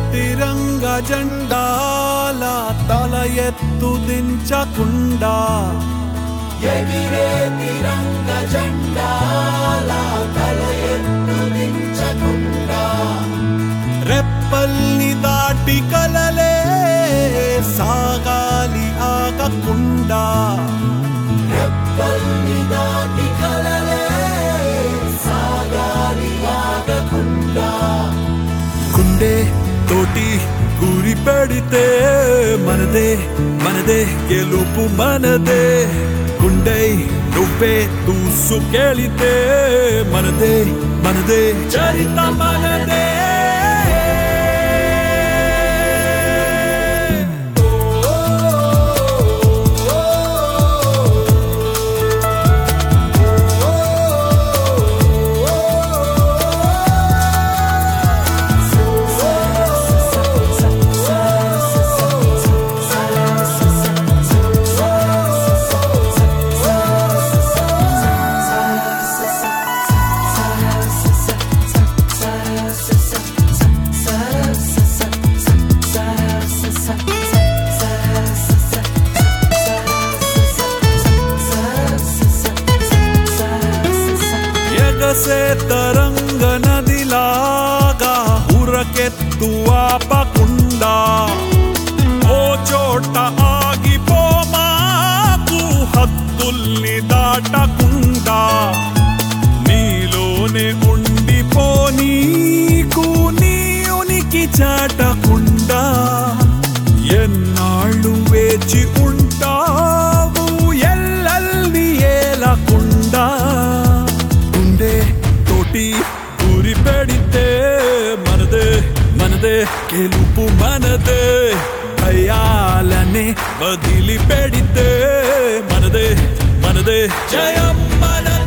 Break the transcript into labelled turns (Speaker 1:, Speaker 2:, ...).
Speaker 1: తిరంగ జెండాల తల ఎత్తు దించకుండా
Speaker 2: ఎగిరే తిరంగ జెండాల తల ఎత్తు దించకుండా
Speaker 1: రెప్పల్ని దాటి కలలే సాగాలి ఆగకుండా
Speaker 2: రెప్పల్ని దాటి కలలే సాగాలి ఆగకుండా
Speaker 1: గుండె తోటి గురి పెడితే మనదే మనదే గెలుపు మనదే గుండె నువ్వే దూసుకెళితే మనదే మనదే చరిత మనదే ఎగసే తరంగ నదిలాగా ఉరకెత్తు ఆపకుండా ఓ చోట ఆగిపో మాకు హద్దుల్ని దాటకుండా నీలోనే ఉండిపో నీకు నీ ఉనికి చాటకుండా ఎన్నాళ్ళు వేచి ఉంటావు ఎల్లల్ని ఏలకుండా గుండె తోటి ఊరి పెడితే మనదే మనదే గెలుపు మనదే భయాలనే వదిలి పెడితే మనదే మనదే జయం మనదే